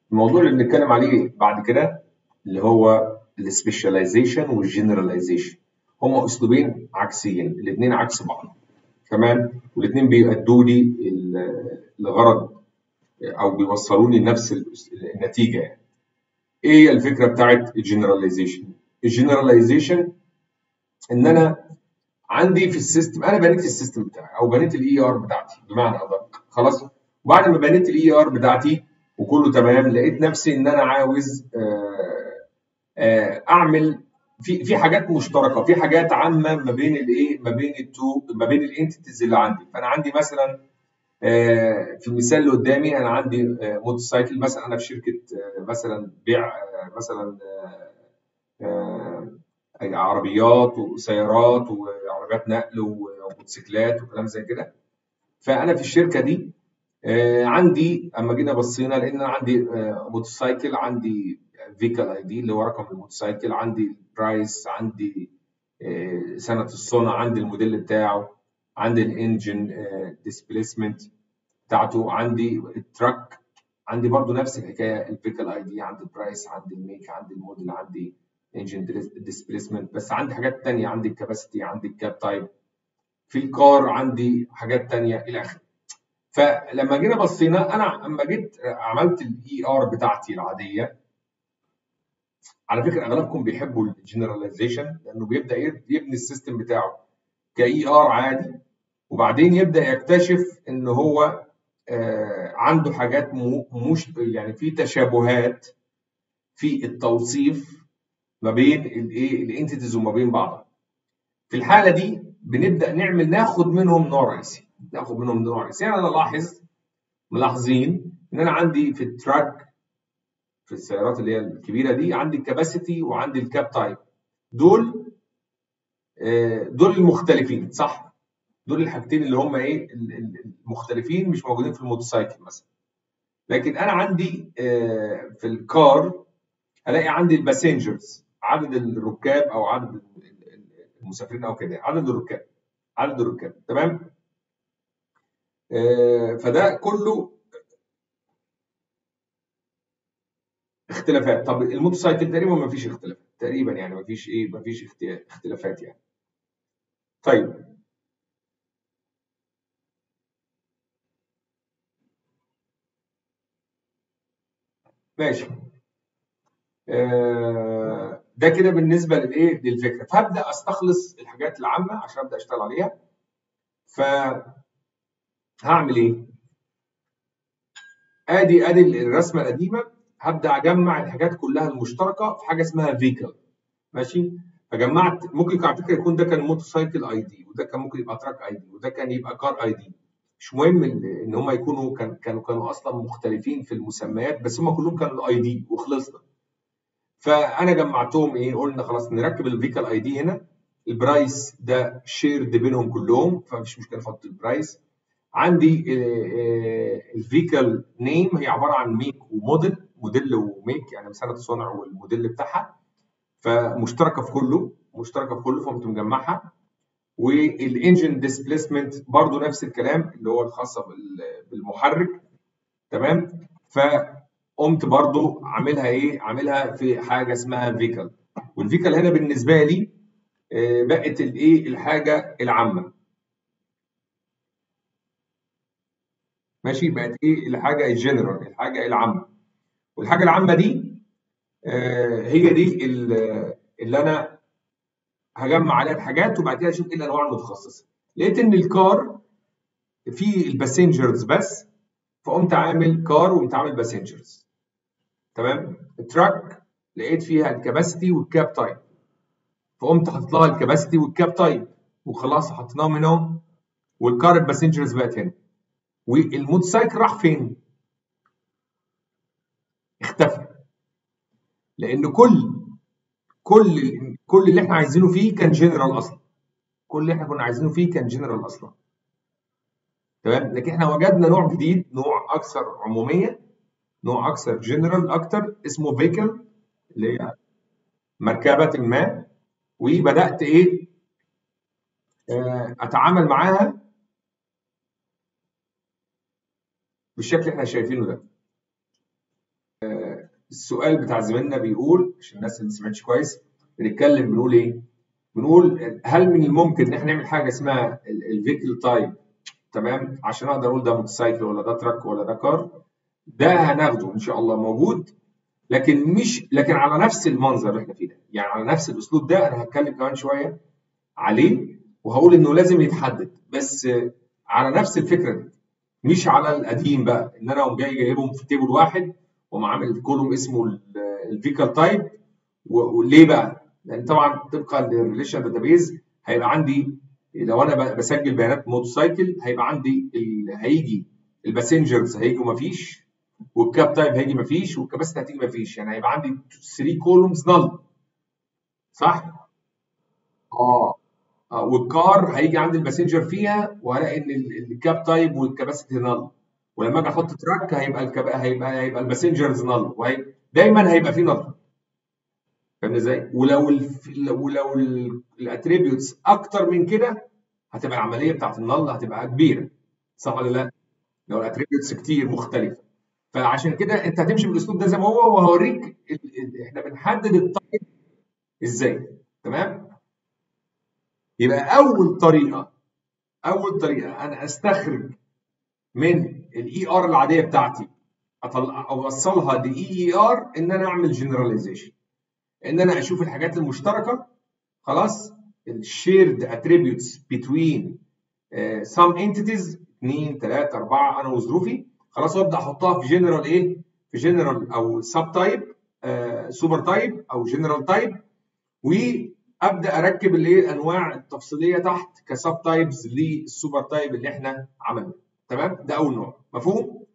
الموضوع اللي بنتكلم عليه بعد كده اللي هو السبيشاليزيشن والجنراليزيشن هما اسلوبين عكسيين الاثنين عكس بعض تمام والاثنين بيؤدوا لي ال- الغرض او بيوصلوني لنفس ال- النتيجه يعني ايه هي الفكره بتاعت الجنراليزيشن الجنراليزيشن ان انا عندي في السيستم انا بنيت السيستم بتاعي او بنيت الاي ار بتاعتي بمعنى ادق خلاص وبعد ما بنيت الاي ار بتاعتي وكله تمام لقيت نفسي ان انا عاوز آه، آه، اعمل في في حاجات مشتركه في حاجات عامه ما بين الايه ما بين التو ما بين الانتيتيز اللي عندي فانا عندي مثلا آه، في المثال اللي قدامي انا عندي آه، موتوسيكل مثلا انا في شركه آه، مثلا بيع آه، مثلا آه، آه، عربيات وسيارات وعربيات نقل وموتوسيكلات وكلام زي كده فانا في الشركه دي آه، عندي اما جينا بصينا لان انا عندي آه، موتوسيكل عندي فيكل اي دي اللي هو رقم الموتوسيكل عندي البرايس عندي آه، سنه الصنع عندي الموديل بتاعه عندي الانجن ديسبيسمنت بتاعته عندي التراك عندي برضو نفس الحكايه الفيكل اي دي عندي البرايس عندي الميك عندي الموديل عندي انجن ديسبيسمنت بس عندي حاجات تانية عندي الكاباسيتي عندي الكاب تايب في الكار عندي حاجات تانية الى اخره فلما جينا بصينا انا اما جيت عملت الاي ار بتاعتي العاديه على فكره اغلبكم بيحبوا الجنراليزيشن لانه بيبدا يبني السيستم بتاعه كاي ار عادي وبعدين يبدا يكتشف ان هو آه، عنده حاجات مو- مش يعني في تشابهات في التوصيف ما بين الايه الانتيتيز وما بين بعضها في الحاله دي بنبدا نعمل ناخد منهم نوع رئيسي ناخد منهم نوع رئيسي يعني انا لاحظ ملاحظين ان انا عندي في التراك في السيارات اللي هي الكبيره دي عندي الكباسيتي وعندي الكاب تايب دول آه، دول المختلفين صح دول الحاجتين اللي هم ايه ال- ال- المختلفين مش موجودين في الموتوسيكل مثلا لكن انا عندي آه، في الكار الاقي عندي الباسنجرز عدد الركاب او عدد ال- ال- المسافرين او كده عدد الركاب عدد الركاب تمام آه، فده كله اختلافات طب الموتوسيكل تقريبا ما فيش اختلاف تقريبا يعني ما فيش ايه ما فيش اخت- اختلافات يعني طيب ماشي آه، ده كده بالنسبه للايه للفكره فهبدا استخلص الحاجات العامه عشان ابدا اشتغل عليها فهعمل ايه ادي ادي الرسمه القديمه هبدا اجمع الحاجات كلها المشتركه في حاجه اسمها فيكل ماشي فجمعت ممكن على فكره يكون ده كان موتوسيكل اي دي وده كان ممكن يبقى تراك اي دي وده كان يبقى كار اي دي مش مهم ان إن هم يكونوا كان كانوا كانوا اصلا مختلفين في المسميات بس هم كلهم كانوا الاي دي وخلصنا فانا جمعتهم ايه قلنا خلاص نركب الفيكال اي دي هنا البرايس ده شيرد بينهم كلهم فمفيش مشكله احط البرايس عندي الفيكال نيم هي عباره عن ميك وموديل موديل وميك يعني سنه الصنع والموديل بتاعها فمشتركه في كله مشتركه في كله فقمت مجمعها والانجن ديسبيسمنت برضو نفس الكلام اللي هو الخاصه بال- بالمحرك تمام فقمت برضو عاملها ايه عاملها في حاجه اسمها فيكل والفيكل هنا بالنسبه لي آه، بقت الايه الحاجه العامه ماشي بقت ايه الحاجه الجنرال الحاجه العامه والحاجه العامه دي آه، هي دي ال- اللي انا هجمع عليها الحاجات وبعد كده اشوف ايه الانواع المتخصصه لقيت ان الكار فيه الباسنجرز بس فقمت عامل كار وقمت عامل باسنجرز تمام التراك لقيت فيها الكباسيتي والكاب تايب فقمت حاطط لها الكباسيتي والكاب تايب وخلاص حطيناهم هنا والكار الباسنجرز بقت هنا والموتوسيكل راح فين؟ اختفى لان كل كل كل اللي احنا عايزينه فيه كان جنرال اصلا كل اللي احنا كنا عايزينه فيه كان جنرال اصلا تمام لكن احنا وجدنا نوع جديد نوع اكثر عموميه نوع اكثر جنرال اكتر اسمه فيكل اللي هي مركبه ما وبدات ايه آه، اتعامل معاها بالشكل اللي احنا شايفينه ده السؤال بتاع زميلنا بيقول عشان الناس اللي ما سمعتش كويس بنتكلم بنقول ايه؟ بنقول هل من الممكن ان احنا نعمل حاجه اسمها الفيكل تايب تمام عشان اقدر اقول ده موتوسيكل ولا ده تراك ولا ده كار ده هناخده ان شاء الله موجود لكن مش لكن على نفس المنظر اللي احنا فيه ده يعني على نفس الاسلوب ده انا هتكلم كمان شويه عليه وهقول انه لازم يتحدد بس على نفس الفكره دي مش على القديم بقى ان انا اقوم جاي جايبهم في تيبل واحد واقوم عامل كولوم اسمه الفيكال تايب وليه بقى؟ لان طبعا طبقا للريليشن داتابيز هيبقى عندي لو انا بسجل بيانات موتوسيكل هيبقى عندي هيجي الباسنجرز هيجوا مفيش والكاب تايب هيجي مفيش والكباسيتي هتيجي مفيش يعني هيبقى عندي 3 كولومز نل صح؟ اه والكار هيجي عند الباسنجر فيها وهلاقي ان الكاب تايب والكباسيتي نل ولما اجي احط تراك هيبقى الكب... هيبقى هيبقى الباسنجرز نل وهي... دايما هيبقى في نل فاهم ازاي؟ ولو ال... ولو الاتريبيوتس اكتر من كده هتبقى العمليه بتاعت النل هتبقى كبيره صح ولا لا؟ لو الاتريبيوتس كتير مختلفه فعشان كده انت هتمشي بالاسلوب ده زي ما هو وهوريك ال... ال... احنا بنحدد التايب ازاي تمام؟ يبقى اول طريقه اول طريقه انا استخرج من الاي ار العاديه بتاعتي اطلع اوصلها لاي اي ار ان انا اعمل جنراليزيشن ان انا اشوف الحاجات المشتركه خلاص الشيرد اتريبيوتس بتوين سام انتيتيز 2 3 4 انا وظروفي خلاص وابدا احطها في جنرال ايه في جنرال او سب تايب سوبر تايب او جنرال تايب وابدا اركب الايه الانواع التفصيليه تحت كسب تايبز للسوبر تايب اللي احنا عملناه تمام ده اول نوع مفهوم